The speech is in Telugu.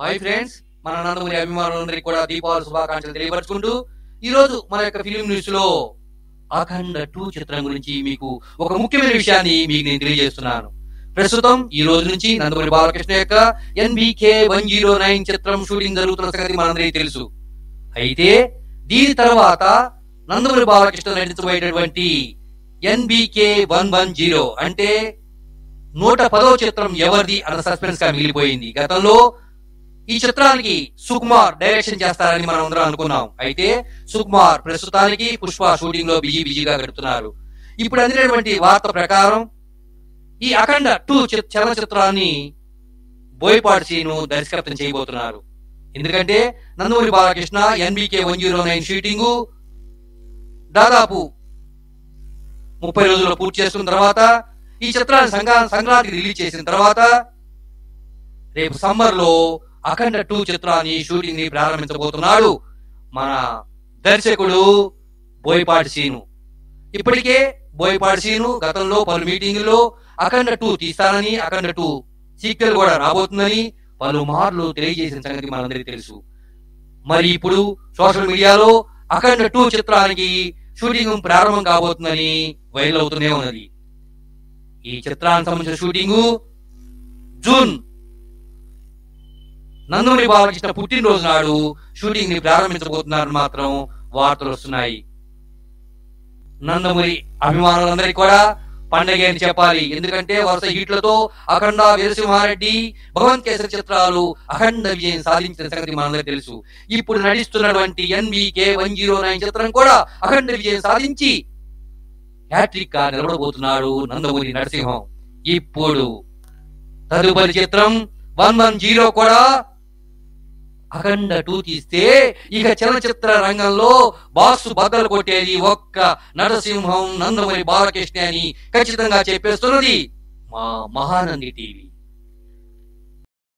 హాయ్ ఫ్రెండ్స్ మన నందమూరి అభిమానులందరికీ కూడా దీపావళి శుభాకాంక్షలు తెలియపరచుకుంటూ ఈ రోజు మన యొక్క ఫిలిం న్యూస్ లో అఖండ టూ చిత్రం గురించి మీకు ఒక ముఖ్యమైన విషయాన్ని మీకు నేను తెలియజేస్తున్నాను ప్రస్తుతం ఈ రోజు నుంచి నందమూరి బాలకృష్ణ యొక్క ఎన్బికే వన్ జీరో నైన్ చిత్రం షూటింగ్ జరుగుతున్న సంగతి మనందరికీ తెలుసు అయితే దీని తర్వాత నందమూరి బాలకృష్ణ నటించబోయేటటువంటి ఎన్బికే వన్ వన్ జీరో అంటే నూట పదో చిత్రం ఎవరిది అన్న సస్పెన్స్ గా మిగిలిపోయింది గతంలో ఈ చిత్రానికి సుకుమార్ డైరెక్షన్ చేస్తారని మనం అందరం అనుకున్నాం అయితే సుకుమార్ ప్రస్తుతానికి పుష్ప షూటింగ్ లో బిజీ బిజీగా గడుపుతున్నారు ఇప్పుడు అందినటువంటి వార్త ప్రకారం ఈ అఖండ టూ చి- చలనచిత్రాన్ని బోయపాటి సీను దర్శకత్వం చేయబోతున్నారు ఎందుకంటే Nandamuri Balakrishna NBK one zero nine shooting దాదాపు ముప్పై రోజుల్లో పూర్తి చేసుకున్న తర్వాత ఈ చిత్రాన్ని సంక్రా- సంక్రాంతికి రిలీజ్ చేసిన తర్వాత రేపు సమ్మర్ లో అఖండ టూ చిత్రాన్ని షూటింగ్ ని ప్రారంభించబోతున్నాడు మన దర్శకుడు బోయపాటి సీను ఇప్పటికే బోయపాటి సీను గతంలో పలు మీటింగుల్లో అఖండ టూ తీస్తానని అఖండ టూ సీక్వెల్ కూడా రాబోతుందని పలు మార్లు తెలియజేసిన సంగతి మనందరికీ తెలుసు మరి ఇప్పుడు సోషల్ మీడియాలో అఖండ టూ చిత్రానికి షూటింగ్ ప్రారంభం కాబోతుందని వైరల్ అవుతూనే ఉన్నది ఈ చిత్రానికి సంబంధించిన షూటింగ్ జూన్ నందమూరి బాలకృష్ణ పుట్టినరోజు నాడు షూటింగ్ ని ప్రారంభించబోతున్నారని మాత్రం వార్తలు వస్తున్నాయి నందమూరి అభిమానులందరికీ కూడా పండగ అని చెప్పాలి ఎందుకంటే వరుస హీట్లతో అఖండ వీరసింహారెడ్డి భగవంత్ కేసరి చిత్రాలు అఖండ విజయం సాధించిన సంగతి మనందరికీ తెలుసు ఇప్పుడు నటిస్తున్నటువంటి ఎన్బికే వన్ జీరో నైన్ చిత్రం కూడా అఖండ విజయం సాధించి హ్యాట్రిక్ గా నిలబడబోతున్నాడు నందమూరి నరసింహం ఇప్పుడు తదుపరి చిత్రం వన్ వన్ జీరో కూడా అఖండ టూ తీస్తే ఇక చలనచిత్ర రంగంలో బాక్స్ బద్దలు కొట్టేది ఒక్క నరసింహం నందమూరి బాలకృష్ణ అని ఖచ్చితంగా చెప్పేస్తున్నది మా మహానంది టీవీ